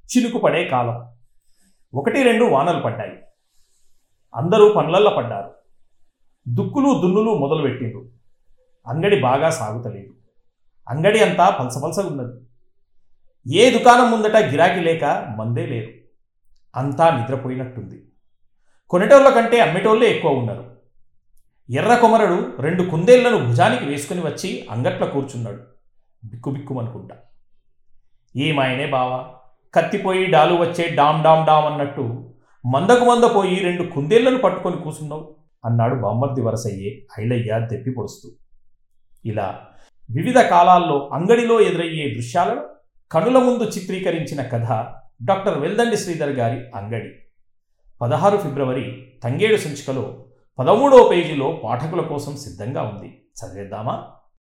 చినుకు పడే కాలం ఒకటి రెండు వానలు పడ్డాయి అందరూ పనులల్లో పడ్డారు దుక్కులు దున్నులు మొదలుపెట్టిండ్రు అంగడి బాగా సాగుతలేదు అంగడి అంతా పలసపలసగున్నది ఏ దుకాణం ముందట గిరాకీ లేక మందే లేరు అంతా నిద్రపోయినట్టుంది కొనేటోళ్ళ కంటే అమ్మేటోళ్ళే ఎక్కువ ఉన్నారు ఎర్ర కొమరడు రెండు కుందేళ్లను భుజానికి వేసుకుని వచ్చి అంగట్లో కూర్చున్నాడు బిక్కుబిక్కుమనుకుంటా ఏమాయనే బావా కత్తిపోయి డాలు వచ్చే డామ్ డామ్ డామ్ అన్నట్టు మందకు మంద పోయి రెండు కుందేళ్లను పట్టుకొని కూసున్నావు అన్నాడు బామ్మర్ది వరసయ్యే ఐలయ్య దెప్పి పొడుస్తూ ఇలా వివిధ కాలాల్లో అంగడిలో ఎదురయ్యే దృశ్యాలను కనుల ముందు చిత్రీకరించిన కథ డాక్టర్ వెల్దండి శ్రీధర్ గారి అంగడి పదహారు ఫిబ్రవరి తంగేడు సంచికలో పదమూడవ పేజీలో పాఠకుల కోసం సిద్ధంగా ఉంది చదివేద్దామా